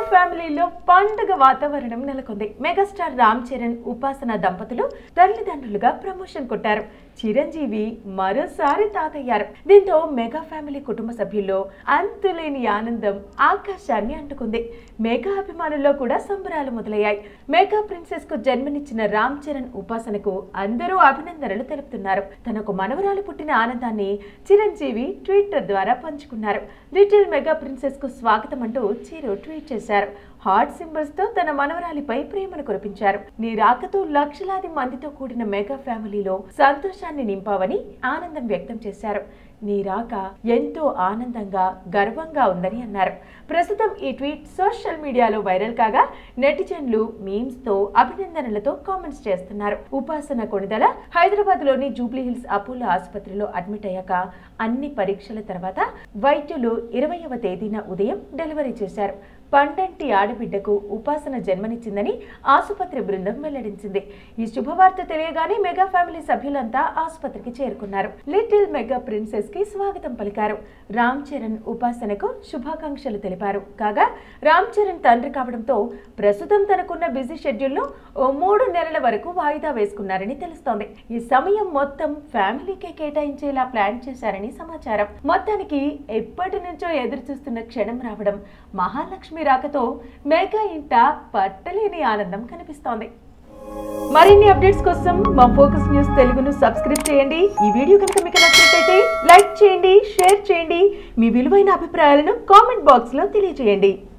ఫ్యామిలీలో పండుగ వాతావరణం నెలకొంది మెగాస్టార్ రామ్ చరణ్ ఉపాసన దంపతులు తల్లిదండ్రులుగా ప్రమోషన్ కొట్టారు చిరంజీవి మరోసారి తాతయ్యారు దీంతో మెగా ఫ్యామిలీ కుటుంబ సభ్యుల్లో అంతులేని ఆనందం ఆకాశాన్ని అంటుకుంది మెగా అభిమానుల్లో కూడా సంబరాలు మొదలయ్యాయి మెగా ప్రిన్సెస్ కు జన్మనిచ్చిన రామ్ చరణ్ ఉపాసనకు అందరూ అభినందనలు తెలుపుతున్నారు తనకు మనవరాలు పుట్టిన ఆనందాన్ని చిరంజీవి ట్విట్టర్ ద్వారా పంచుకున్నారు లిటిల్ మెగా ప్రిన్సెస్ కు స్వాగతం అంటూ చిరు ట్వీట్ చేశారు హార్ట్ సింబల్స్ తో తన మనవరాలిపై ప్రేమను కురిపించారు నీ రాకతో లక్షలాది మందితో కూడిన మెగా ఫ్యామిలీలో సంతోషాన్ని నింపావని ఆనందం వ్యక్తం చేశారు నీ రాక ఎంతో ఆనందంగా గర్వంగా ఉందని అన్నారు ప్రస్తుతం ఈ ట్వీట్ సోషల్ మీడియాలో వైరల్ కాగా నెటిజన్లు మీమ్స్ తో అభినందనలతో కామెంట్స్ చేస్తున్నారు ఉపాసన కొణిదల హైదరాబాద్ లోని జూబ్లీ హిల్స్ అపోలో ఆసుపత్రిలో అడ్మిట్ అయ్యాక అన్ని పరీక్షల తర్వాత వైద్యులు ఇరవైవ తేదీన ఉదయం డెలివరీ చేశారు పండంటి ఆడబిడ్డకు ఉపాసన జన్మనిచ్చిందని ఆసుపత్రి బృందం వెల్లడించింది ఈ శుభవార్త తెలియగానే మెగా ఫ్యామిలీ సభ్యులంతా ఆసుపత్రికి చేరుకున్నారు లిటిల్ మెగా ప్రిన్సెస్ కి స్వాగతం పలికారు రామ్ చరణ్ ఉపాసనకు శుభాకాంక్షలు తెలిపారు కాగా రామ్ చరణ్ తండ్రి కావడంతో ప్రస్తుతం తనకున్న బిజీ షెడ్యూల్లో ఓ మూడు నెలల వరకు వాయిదా వేసుకున్నారని తెలుస్తోంది ఈ సమయం మొత్తం ఫ్యామిలీకే కేటాయించేలా ప్లాన్ చేశారని సమాచారం మొత్తానికి ఎప్పటి నుంచో ఎదురు చూస్తున్న క్షణం రావడం మహాలక్ష్మి రాకతో మెగా ఇంట పట్టలేని ఆనందం కనిపిస్తోంది మరిన్ని అప్డేట్స్ కోసం మా ఫోకస్ న్యూస్ తెలుగును సబ్స్క్రైబ్ చేయండి ఈ వీడియో కనుక మీకు నచ్చినట్లయితే లైక్ చేయండి షేర్ చేయండి మీ విలువైన అభిప్రాయాలను కామెంట్ బాక్స్ లో తెలియజేయండి